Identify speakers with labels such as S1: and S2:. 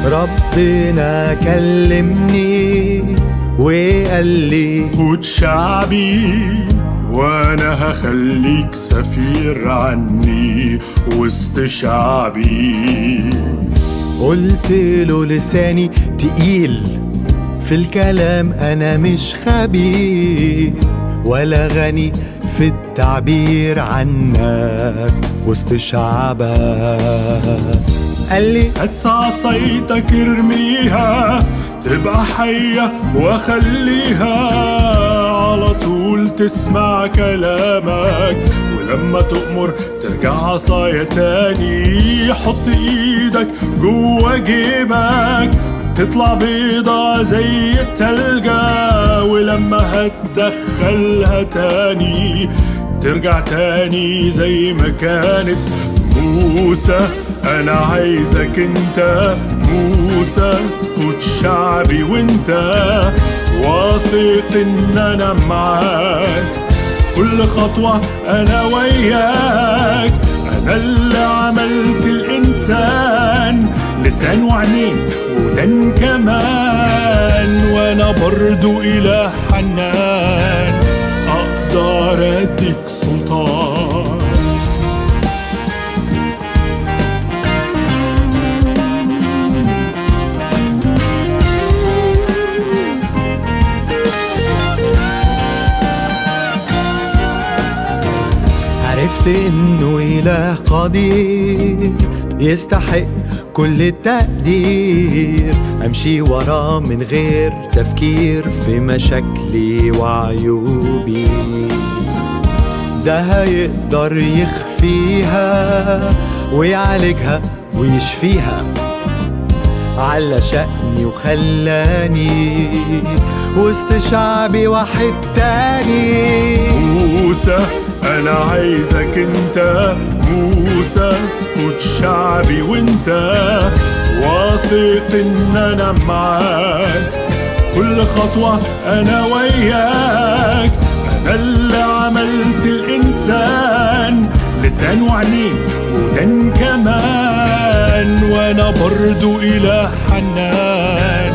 S1: ربنا كلمني وقال لي
S2: خد شعبي وانا هخليك سفير عني وسط شعبي
S1: قلت له لساني تقيل في الكلام انا مش خبير ولا غني في التعبير عنك وسط شعبك قال لي
S2: هات عصايتك ارميها تبقى حية وخليها على طول تسمع كلامك ولما تؤمر ترجع عصاية تاني حط ايدك جوا جيبك تطلع بيضة زي التلجة ولما هتدخلها تاني ترجع تاني زي ما كانت موسى انا عايزك انت موسى تقود شعبي وانت واثق ان انا معاك كل خطوة انا وياك انا اللي عملت الانسان لسان وعينين ودان كمان وانا برضو اله حنان اقدر اديك سلطان
S1: عرفت انه اله قدير يستحق كل التقدير امشي وراه من غير تفكير في مشاكلي وعيوبي ده هيقدر يخفيها ويعالجها ويشفيها على شأني وخلاني وسط شعبي واحد تاني
S2: موسى انا عايزك انت موسى خد شعبي وانت واثق ان انا معاك كل خطوة انا وياك انا اللي عملت الانسان لسان وعينين ودان كمان وانا برضو اله حنان